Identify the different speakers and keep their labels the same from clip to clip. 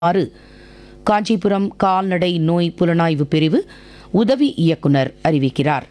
Speaker 1: ஆறு காஞ்சிபுரம் கால்நடை நோய் புலனாய்வு பிரிவு உதவி இயக்குனர் அறிவிக்கிறார்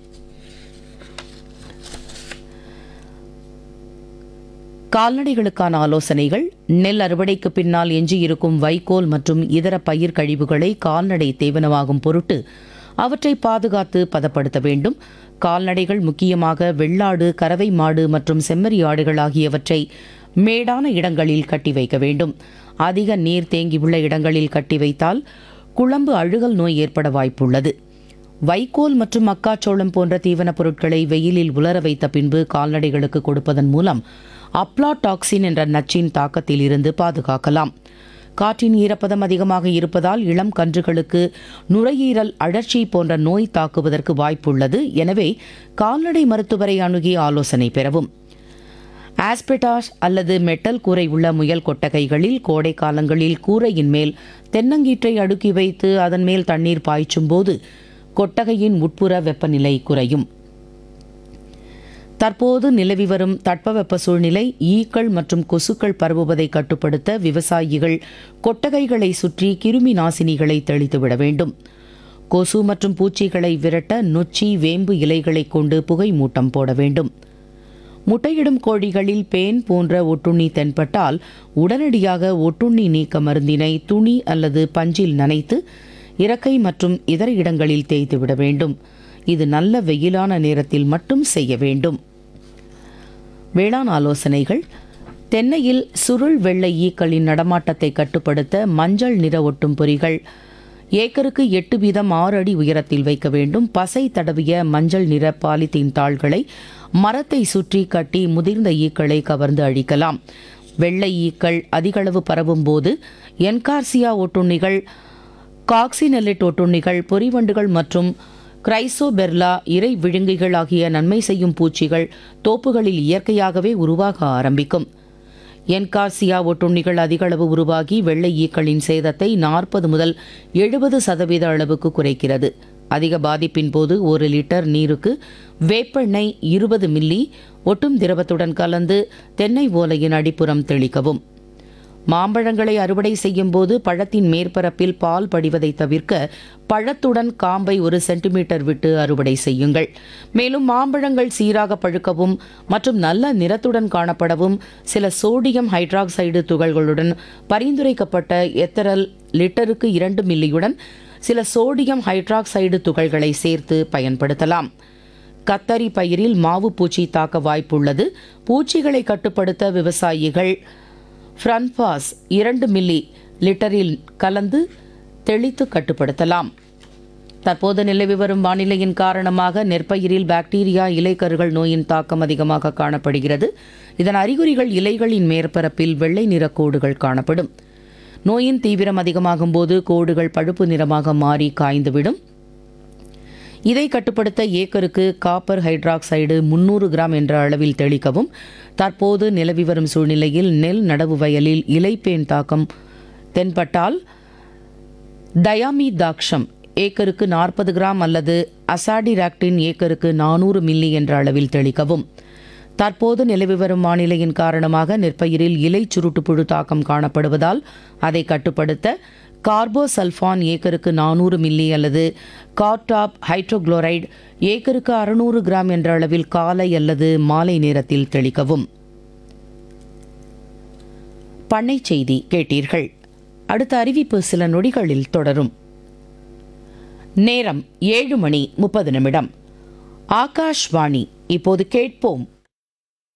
Speaker 1: கால்நடைகளுக்கான ஆலோசனைகள் நெல் அறுவடைக்கு பின்னால் எஞ்சியிருக்கும் வைக்கோல் மற்றும் இதர பயிர் கழிவுகளை கால்நடை தேவனமாகும் பொருட்டு அவற்றை பாதுகாத்து பதப்படுத்த வேண்டும் கால்நடைகள் முக்கியமாக வெள்ளாடு கறவை மாடு மற்றும் செம்மறி ஆடுகள் ஆகியவற்றை மேடான இடங்களில் கட்டி வைக்க வேண்டும் அதிக நீர் தேங்கியுள்ள இடங்களில் கட்டி வைத்தால் குழம்பு அழுகல் நோய் ஏற்பட வாய்ப்புள்ளது வைக்கோல் மற்றும் மக்காச்சோளம் போன்ற தீவனப் பொருட்களை வெயிலில் உலர வைத்த பின்பு கால்நடைகளுக்கு கொடுப்பதன் மூலம் அப்ளாடாக்சின் என்ற நச்சின் தாக்கத்தில் இருந்து பாதுகாக்கலாம் காற்றின் ஈரப்பதம் அதிகமாக இருப்பதால் இளம் கன்றுகளுக்கு நுரையீரல் அழற்சி போன்ற நோய் தாக்குவதற்கு வாய்ப்புள்ளது எனவே கால்நடை மருத்துவரை அணுகி ஆலோசனை பெறவும் ஆஸ்பெட்டாஸ் அல்லது மெட்டல் கூரை உள்ள முயல் கொட்டகைகளில் கோடை காலங்களில் கூரையின் மேல் தென்னங்கீற்றை அடுக்கி வைத்து அதன் மேல் தண்ணீர் பாய்ச்சும் போது கொட்டகையின் உட்புற வெப்பநிலை குறையும் தற்போது நிலவி வரும் தட்பவெப்ப சூழ்நிலை ஈக்கள் மற்றும் கொசுக்கள் பரவுவதை கட்டுப்படுத்த விவசாயிகள் கொட்டகைகளை சுற்றி கிருமி நாசினிகளை தெளித்துவிட வேண்டும் கொசு மற்றும் பூச்சிகளை விரட்ட நொச்சி வேம்பு இலைகளை கொண்டு புகை மூட்டம் போட வேண்டும் முட்டையிடும் கோழிகளில் பேன் போன்ற ஒட்டுண்ணி தென்பட்டால் உடனடியாக ஒட்டுண்ணி நீக்க மருந்தினை துணி அல்லது பஞ்சில் நனைத்து இறக்கை மற்றும் இதர இடங்களில் தேய்த்துவிட வேண்டும் இது நல்ல வெயிலான நேரத்தில் மட்டும் செய்ய வேண்டும் வேளாண் ஆலோசனைகள் தென்னையில் சுருள் வெள்ளை ஈக்களின் நடமாட்டத்தை கட்டுப்படுத்த மஞ்சள் நிற ஒட்டும் பொறிகள் ஏக்கருக்கு எட்டு வீதம் ஆறு அடி உயரத்தில் வைக்க வேண்டும் பசை தடவிய மஞ்சள் நிற பாலித்தீன் தாள்களை மரத்தை சுற்றி கட்டி முதிர்ந்த ஈக்களை கவர்ந்து அழிக்கலாம் வெள்ளை ஈக்கள் அதிகளவு பரவும் போது என்கார்சியா ஒட்டுண்ணிகள் காக்சினெல்லிட் ஒட்டுண்ணிகள் பொறிவண்டுகள் மற்றும் கிரைசோபெர்லா இறை விழுங்கிகள் ஆகிய நன்மை செய்யும் பூச்சிகள் தோப்புகளில் இயற்கையாகவே உருவாக ஆரம்பிக்கும் என்கார்சியா ஒட்டுண்ணிகள் அதிகளவு உருவாகி வெள்ளை ஈக்களின் சேதத்தை நாற்பது முதல் எழுபது சதவீத அளவுக்கு குறைக்கிறது அதிக பாதிப்பின் போது ஒரு லிட்டர் நீருக்கு வேப்பெண்ணெய் இருபது மில்லி ஒட்டும் திரவத்துடன் கலந்து தென்னை ஓலையின் அடிப்புறம் தெளிக்கவும் மாம்பழங்களை அறுவடை செய்யும் போது பழத்தின் மேற்பரப்பில் பால் படிவதை தவிர்க்க பழத்துடன் காம்பை ஒரு சென்டிமீட்டர் விட்டு அறுவடை செய்யுங்கள் மேலும் மாம்பழங்கள் சீராக பழுக்கவும் மற்றும் நல்ல நிறத்துடன் காணப்படவும் சில சோடியம் ஹைட்ராக்சைடு துகள்களுடன் பரிந்துரைக்கப்பட்ட எத்தரல் லிட்டருக்கு இரண்டு மில்லியுடன் சில சோடியம் ஹைட்ராக்சைடு துகள்களை சேர்த்து பயன்படுத்தலாம் கத்தரி பயிரில் மாவு பூச்சி தாக்க வாய்ப்புள்ளது பூச்சிகளை கட்டுப்படுத்த விவசாயிகள் ஃப்ரன்பாஸ் இரண்டு மில்லி லிட்டரில் கலந்து தெளித்து கட்டுப்படுத்தலாம் தற்போது நிலவி வரும் வானிலையின் காரணமாக நெற்பயிரில் பாக்டீரியா இலைக்கருகள் நோயின் தாக்கம் அதிகமாக காணப்படுகிறது இதன் அறிகுறிகள் இலைகளின் மேற்பரப்பில் வெள்ளை நிற கோடுகள் காணப்படும் நோயின் தீவிரம் அதிகமாகும் போது கோடுகள் பழுப்பு நிறமாக மாறி காய்ந்துவிடும் இதை கட்டுப்படுத்த ஏக்கருக்கு காப்பர் ஹைட்ராக்சைடு முன்னூறு கிராம் என்ற அளவில் தெளிக்கவும் தற்போது நிலவி வரும் சூழ்நிலையில் நெல் நடவு வயலில் இலைப்பேன் தாக்கம் தென்பட்டால் டயாமீதாக்ஷம் ஏக்கருக்கு நாற்பது கிராம் அல்லது அசாடிராக்டின் ஏக்கருக்கு நானூறு மில்லி என்ற அளவில் தெளிக்கவும் தற்போது நிலவி வரும் வானிலையின் காரணமாக நெற்பயிரில் இலை சுருட்டு புழு தாக்கம் காணப்படுவதால் அதை கட்டுப்படுத்த கார்போசல்ஃபான் ஏக்கருக்கு நானூறு மில்லி அல்லது கார்டாப் ஹைட்ரோகுளோரைடு ஏக்கருக்கு அறுநூறு கிராம் என்ற அளவில் காலை அல்லது மாலை நேரத்தில் தெளிக்கவும் பண்ணை செய்தி கேட்டீர்கள் அடுத்த அறிவிப்பு சில நொடிகளில் தொடரும் நேரம் ஏழு மணி முப்பது நிமிடம் ஆகாஷ்வாணி இப்போது கேட்போம்